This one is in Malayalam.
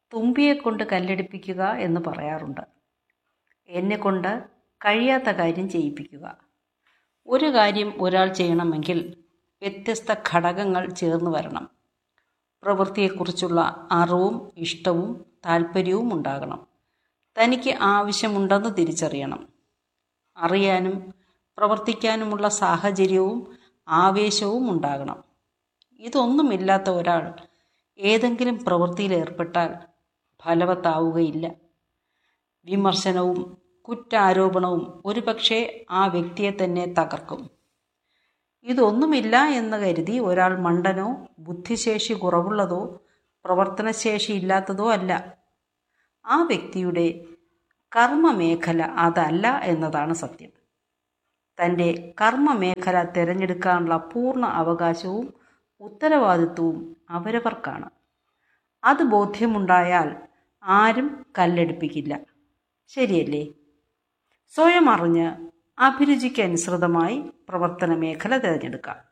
തുമ്പിയെ കൊണ്ട് കല്ലെടുപ്പിക്കുക എന്ന് പറയാറുണ്ട് എന്നെ കൊണ്ട് കഴിയാത്ത കാര്യം ചെയ്യിപ്പിക്കുക ഒരു കാര്യം ഒരാൾ ചെയ്യണമെങ്കിൽ വ്യത്യസ്ത ഘടകങ്ങൾ ചേർന്ന് വരണം പ്രവൃത്തിയെക്കുറിച്ചുള്ള അറിവും ഇഷ്ടവും താല്പര്യവും ഉണ്ടാകണം തനിക്ക് ആവശ്യമുണ്ടെന്ന് തിരിച്ചറിയണം അറിയാനും പ്രവർത്തിക്കാനുമുള്ള സാഹചര്യവും ആവേശവും ഉണ്ടാകണം ഇതൊന്നുമില്ലാത്ത ഒരാൾ ഏതെങ്കിലും പ്രവൃത്തിയിൽ ഏർപ്പെട്ടാൽ ഫലവത്താവുകയില്ല വിമർശനവും കുറ്റാരോപണവും ഒരുപക്ഷെ ആ വ്യക്തിയെ തന്നെ തകർക്കും ഇതൊന്നുമില്ല എന്ന് കരുതി ഒരാൾ മണ്ടനോ ബുദ്ധിശേഷി കുറവുള്ളതോ പ്രവർത്തനശേഷി ഇല്ലാത്തതോ അല്ല ആ വ്യക്തിയുടെ കർമ്മമേഖല അതല്ല എന്നതാണ് സത്യം തൻ്റെ കർമ്മമേഖല തിരഞ്ഞെടുക്കാനുള്ള പൂർണ്ണ അവകാശവും ഉത്തരവാദിത്വവും അവരവർക്കാണ് അത് ബോധ്യമുണ്ടായാൽ ആരും കല്ലെടുപ്പിക്കില്ല ശരിയല്ലേ സ്വയം അറിഞ്ഞ് അഭിരുചിക്ക് അനുസൃതമായി പ്രവർത്തന മേഖല തിരഞ്ഞെടുക്കാം